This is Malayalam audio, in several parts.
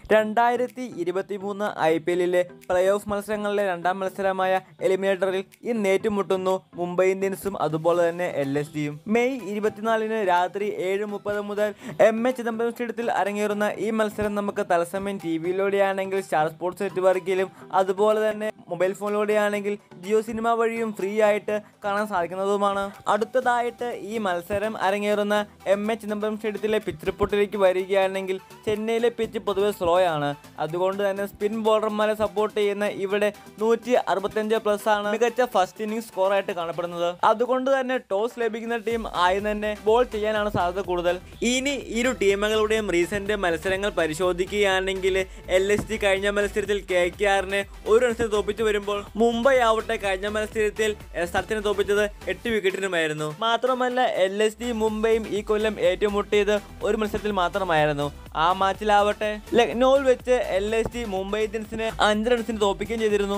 രണ്ടായിരത്തി ഇരുപത്തി മൂന്ന് ഐ പി എല്ലിലെ പ്ലേ ഓഫ് മത്സരങ്ങളിലെ രണ്ടാം മത്സരമായ എലിമിനേറ്ററിൽ ഇന്ന് ഏറ്റുമുട്ടുന്നു മുംബൈ ഇന്ത്യൻസും അതുപോലെ തന്നെ എൽ എസ് ഡിയും മെയ് ഇരുപത്തിനാലിന് രാത്രി ഏഴ് മുപ്പത് മുതൽ എം എ ചിദംബരം സ്റ്റേഡിയത്തിൽ അരങ്ങേറുന്ന ഈ മത്സരം നമുക്ക് തത്സമയം ടി വിയിലൂടെയാണെങ്കിൽ സ്റ്റാർ സ്പോർട്സ് നെറ്റ്വർക്കിലും അതുപോലെ തന്നെ മൊബൈൽ ഫോണിലൂടെയാണെങ്കിൽ ജിയോ സിനിമ വഴിയും ഫ്രീ ആയിട്ട് കാണാൻ സാധിക്കുന്നതുമാണ് അടുത്തതായിട്ട് ഈ മത്സരം അരങ്ങേറുന്ന എം എ ചിദംബരം സ്റ്റേഡിയത്തിലെ പിച്ച് റിപ്പോർട്ടിലേക്ക് വരികയാണെങ്കിൽ ചെന്നൈയിലെ പിച്ച് പൊതുവെ സ്ലോ ആണ് അതുകൊണ്ട് തന്നെ സ്പിൻ ബോളർമാരെ സപ്പോർട്ട് ചെയ്യുന്ന ഇവിടെ നൂറ്റി അറുപത്തഞ്ച് പ്ലസ് ആണ് മികച്ച ഫസ്റ്റ് ഇന്നിംഗ് സ്കോർ ആയിട്ട് കാണപ്പെടുന്നത് അതുകൊണ്ട് തന്നെ ടോസ് ലഭിക്കുന്ന ടീം ആദ്യം തന്നെ ബോൾ ചെയ്യാനാണ് സാധ്യത കൂടുതൽ ഇനി ഇരു ടീമുകളുടെയും റീസെന്റ് മത്സരങ്ങൾ പരിശോധിക്കുകയാണെങ്കിൽ എൽ എസ് ജി കഴിഞ്ഞ മത്സരത്തിൽ കെ കെ ആറിനെ ഒരു റൺസിന് തോപ്പിച്ചു വരുമ്പോൾ മുംബൈ ആവട്ടെ കഴിഞ്ഞ മത്സരത്തിൽ എസ് ആർസിനെ തോപ്പിച്ചത് എട്ട് വിക്കറ്റിനുമായിരുന്നു മാത്രമല്ല എൽ എസ് ഡി മുംബൈയും ഈ കൊല്ലം ഏറ്റുമുട്ടിയത് ഒരു മത്സരത്തിൽ മാത്രമായിരുന്നു ആ മാച്ചിലാവട്ടെ ലക്നൌവിൽ വെച്ച് എൽ എസ് ഡി മുംബൈ ഇന്ത്യൻസിനെ അഞ്ച് റൺസിന് തോപ്പിക്കുകയും ചെയ്തിരുന്നു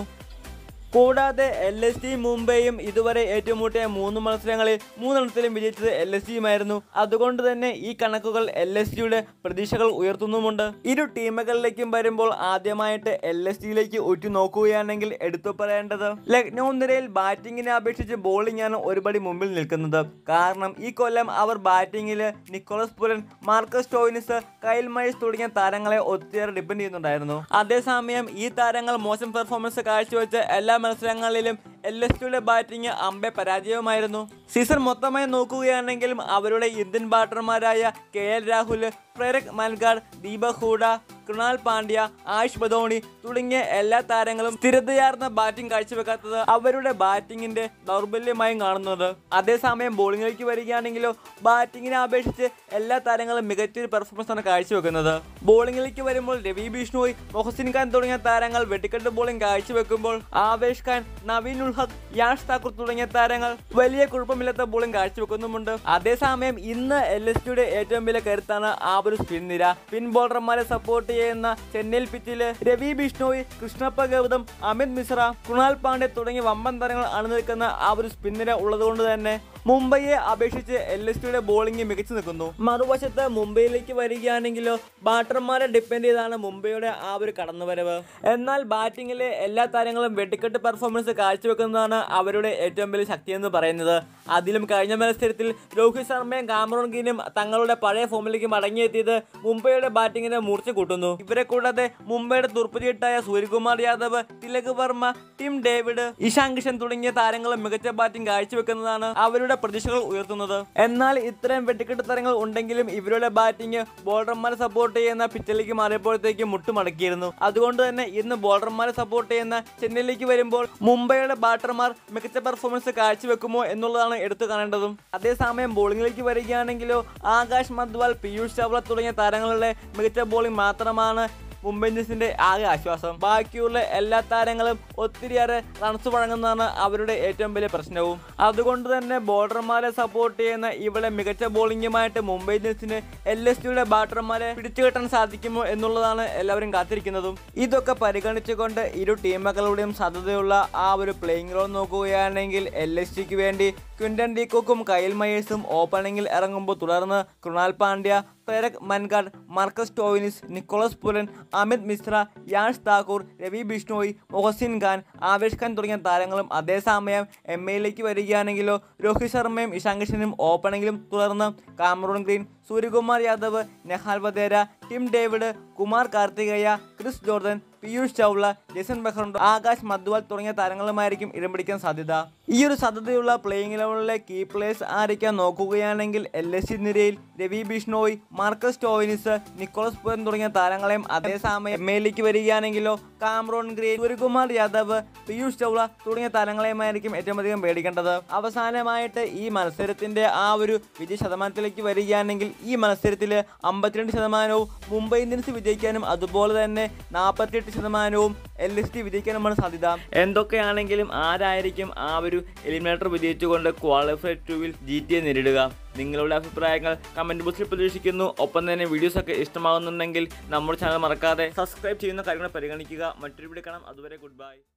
കൂടാതെ എൽ എസ് ഡി മുംബൈയും ഇതുവരെ ഏറ്റുമുട്ടിയ മൂന്ന് മത്സരങ്ങളിൽ മൂന്ന് റൺസിലും വിജയിച്ചത് എൽ എസ് ഡിയുമായിരുന്നു അതുകൊണ്ട് തന്നെ ഈ കണക്കുകൾ എൽ എസ് ഡിയുടെ പ്രതീക്ഷകൾ ഉയർത്തുന്നുമുണ്ട് ഇരു ടീമുകളിലേക്കും വരുമ്പോൾ ആദ്യമായിട്ട് എൽ എസ് ഡിയിലേക്ക് ഉറ്റു നോക്കുകയാണെങ്കിൽ എടുത്തു പറയേണ്ടത് ലക്നൗ നിരയിൽ ബാറ്റിങ്ങിനെ അപേക്ഷിച്ച് ബോളിംഗ് ആണ് ഒരുപടി മുമ്പിൽ നിൽക്കുന്നത് കാരണം ഈ കൊല്ലം അവർ ബാറ്റിങ്ങിൽ Nicholas Pooran Marcus Stoinis Kyle Mayers തുടങ്ങിയ താരങ്ങളെ ഒത്തിരി ഡിപ്പെൻഡ് ചെയ്യുന്നുണ്ടായിരുന്നു അതേസമയം ഈ താരങ്ങൾ മോശം പെർഫോമൻസ് കാഴ്ചവെച്ച എല്ലാ മത്സരങ്ങളിലും എൽ എസ് ടിയുടെ ബാറ്റിംഗ് അമ്പെ പരാജയവുമായിരുന്നു സീസൺ മൊത്തമായി നോക്കുകയാണെങ്കിലും അവരുടെ ഇന്ത്യൻ ബാറ്റർമാരായ കെ എൽ രാഹുൽ പ്രേരക് മൻഗാഡ് ദീപക് ഹൂഡ കൃണാൽ പാണ്ഡ്യ ആയുഷ് ബദോണി തുടങ്ങിയ എല്ലാ താരങ്ങളും സ്ഥിരതയാർന്ന ബാറ്റിംഗ് കാഴ്ചവെക്കാത്തത് അവരുടെ ബാറ്റിംഗിന്റെ ദൗർബല്യമായും കാണുന്നത് അതേസമയം ബോളിംഗിലേക്ക് വരികയാണെങ്കിലോ ബാറ്റിംഗിനെ അപേക്ഷിച്ച് എല്ലാ താരങ്ങളും മികച്ചൊരു പെർഫോമൻസ് ആണ് കാഴ്ചവെക്കുന്നത് ബോളിംഗിലേക്ക് വരുമ്പോൾ രവി ബിഷ്ണോയ് മൊഹസിൻ ഖാൻ തുടങ്ങിയ താരങ്ങൾ വെട്ടിക്കെട്ട് ബോളിംഗ് കാഴ്ചവെക്കുമ്പോൾ ആവേശ് ഖാൻ നവീൻ ഉൽ ഹഖ് യാഷ് താക്കൂർ തുടങ്ങിയ താരങ്ങൾ വലിയ കുഴപ്പമില്ലാത്ത ബോളിംഗ് കാഴ്ചവെക്കുന്നുമുണ്ട് അതേസമയം ഇന്ന് എൽ എസ് ടിയുടെ ഏറ്റവും വലിയ കരുത്താണ് ആ ഒരു സ്പിൻ നിര സ്പിൻ ബോളർമാരെ സപ്പോർട്ട് ചെയ്യുന്ന ചെന്നൈയിൽ പിച്ചില് രവി ബിഷ്ണോയ് കൃഷ്ണപ്പ ഗൗതം അമിത് മിശ്ര കൃണാൽ പാണ്ഡെ തുടങ്ങിയ വമ്പൻ താരങ്ങൾ അണിനിൽക്കുന്ന ആ ഒരു സ്പിൻ നിര ഉള്ളതുകൊണ്ട് തന്നെ മുംബൈയെ അപേക്ഷിച്ച് എൽ എസ് ടിയുടെ ബോളിംഗ് മികച്ചു നിൽക്കുന്നു മറുവശത്ത് മുംബൈയിലേക്ക് വരികയാണെങ്കിലോ ബാറ്റർമാരെ ഡിപ്പെൻഡ് ചെയ്താണ് മുംബൈയുടെ ആ ഒരു കടന്നുവരവ് എന്നാൽ ബാറ്റിങ്ങിലെ എല്ലാ താരങ്ങളും വെട്ടിക്കെട്ട് പെർഫോമൻസ് കാഴ്ചവെക്കുന്നതാണ് അവരുടെ ഏറ്റവും വലിയ ശക്തി എന്ന് പറയുന്നത് അതിലും കഴിഞ്ഞ മത്സരത്തിൽ രോഹിത് ശർമ്മയും കാമറോൺ ഗീനും തങ്ങളുടെ പഴയ ഫോമിലേക്ക് മടങ്ങിയെത്തിയത് മുംബൈയുടെ ബാറ്റിങ്ങിനെ മൂർച്ച കൂട്ടുന്നു ഇവരെ കൂടാതെ മുംബൈയുടെ തുർപ്പുചീട്ടായ സൂര്യകുമാർ യാദവ് തിലക് വർമ്മ ടിം ഡേവിഡ് ഇഷാൻ കിഷൻ തുടങ്ങിയ താരങ്ങളും മികച്ച ബാറ്റിംഗ് കാഴ്ചവെക്കുന്നതാണ് അവരുടെ പ്രതീക്ഷകൾ ഉയർത്തുന്നത് എന്നാൽ ഇത്രയും വെട്ടിക്കെട്ട് താരങ്ങൾ ഉണ്ടെങ്കിലും ഇവരുടെ ബാറ്റിംഗ് ബോളർമാരെ സപ്പോർട്ട് ചെയ്യുന്ന പിച്ചിലേക്ക് മാറിയപ്പോഴത്തേക്ക് മുട്ടുമടക്കിയിരുന്നു അതുകൊണ്ട് തന്നെ ഇന്ന് ബോളർമാരെ സപ്പോർട്ട് ചെയ്യുന്ന ചെന്നൈയിലേക്ക് വരുമ്പോൾ മുംബൈയുടെ ബാറ്റർമാർ മികച്ച പെർഫോമൻസ് കാഴ്ചവെക്കുമോ എന്നുള്ളതാണ് എടുത്തു കാണേണ്ടതും അതേസമയം ബോളിംഗിലേക്ക് വരികയാണെങ്കിലോ ആകാശ് മദ്വാൽ പീയൂഷ് ചാവ്ല തുടങ്ങിയ താരങ്ങളുടെ മികച്ച ബോളിംഗ് മാത്രമാണ് മുംബൈ ഇന്ത്യൻസിന്റെ ആകെ ആശ്വാസം ബാക്കിയുള്ള എല്ലാ താരങ്ങളും ഒത്തിരിയേറെ റൺസ് വഴങ്ങുന്നതാണ് അവരുടെ ഏറ്റവും വലിയ പ്രശ്നവും അതുകൊണ്ട് തന്നെ ബോളർമാരെ സപ്പോർട്ട് ചെയ്യുന്ന ഇവിടെ മികച്ച ബോളിംഗുമായിട്ട് മുംബൈ ഇന്ത്യൻസിന് എൽ എസ് ടിയുടെ ബാറ്റർമാരെ പിടിച്ചുകെട്ടാൻ സാധിക്കുമോ എന്നുള്ളതാണ് എല്ലാവരും കാത്തിരിക്കുന്നതും ഇതൊക്കെ പരിഗണിച്ചുകൊണ്ട് ഇരു ടീമുകളുടെയും സാധ്യതയുള്ള ആ ഒരു പ്ലേയിങ് റോൾ നോക്കുകയാണെങ്കിൽ എൽ എസ് ടിക്ക് വേണ്ടി ക്വിന്റൻ ഡീക്കോക്കും കൈൽ മയേഴ്സും ഓപ്പണിംഗിൽ ഇറങ്ങുമ്പോൾ തുടർന്ന് Krunal Pandya Prerak Mankad Marcus Stoinis Nicholas Pooran Amit Mishra Yash Thakur Ravi Bishnoi Mohsin Khan Avesh Khan തുടങ്ങിയ താരങ്ങളും അതേസമയം എം എയിലേക്ക് വരികയാണെങ്കിലോ രോഹിത് ശർമ്മയും ഇഷാൻ കിഷനും ഓപ്പണിംഗിലും തുടർന്ന് Cameron Green Suryakumar Yadav Nehal Wadhera Tim David Kumar Kartikeya Chris Jordan Piyush Chawla Jason Behrendorff Akash Madhwal തുടങ്ങിയ താരങ്ങളുമായിരിക്കും ഇടം പിടിക്കാൻ സാധ്യത ഈ ഒരു സാധ്യതയുള്ള പ്ലേയിങ് ലെവലിലെ കീ പ്ലേയേഴ്സ് ആയിരിക്കാൻ നോക്കുകയാണെങ്കിൽ എൽ എസ് സി നിരയിൽ Ravi Bishnoi Marcus Stoinis Nicholas Pooran തുടങ്ങിയ താരങ്ങളെയും അതേസമയം എം എയിലേക്ക് വരികയാണെങ്കിലോ കാമറോൺ ഗ്രീൻ സൂര്യകുമാർ യാദവ് പീയൂഷ് ചൗള തുടങ്ങിയ താരങ്ങളെയുമായിരിക്കും ഏറ്റവും അധികം പേടിക്കേണ്ടത് അവസാനമായിട്ട് ഈ മത്സരത്തിന്റെ ആ ഒരു വിജയ ശതമാനത്തിലേക്ക് വരികയാണെങ്കിൽ ഈ മത്സരത്തിൽ അമ്പത്തിരണ്ട് ശതമാനവും മുംബൈ ഇന്ത്യൻസ് വിജയിക്കാനും അതുപോലെ തന്നെ നാൽപ്പത്തിയെട്ട് ശതമാനവും എൽ എസ് ടി വിജയിക്കാനുമാണ് സാധ്യത എന്തൊക്കെയാണെങ്കിലും ആരായിരിക്കും ആ ഒരു എലിമിനേറ്റർ വിജയിച്ചുകൊണ്ട് ക്വാളിഫൈഡ് ടുവിൽ ജി ടി എ നേരിടുക നിങ്ങളുടെ അഭിപ്രായങ്ങൾ കമന്റ് ബോക്സിൽ പ്രതീക്ഷിക്കുന്നു ഒപ്പം തന്നെ വീഡിയോസ് ഒക്കെ ഇഷ്ടമാകുന്നുണ്ടെങ്കിൽ നമ്മുടെ ചാനൽ മറക്കാതെ സബ്സ്ക്രൈബ് ചെയ്യുന്ന കാര്യങ്ങൾ പരിഗണിക്കുക മറ്റൊരു വീഡിയോ കാണാം അതുവരെ ഗുഡ് ബൈ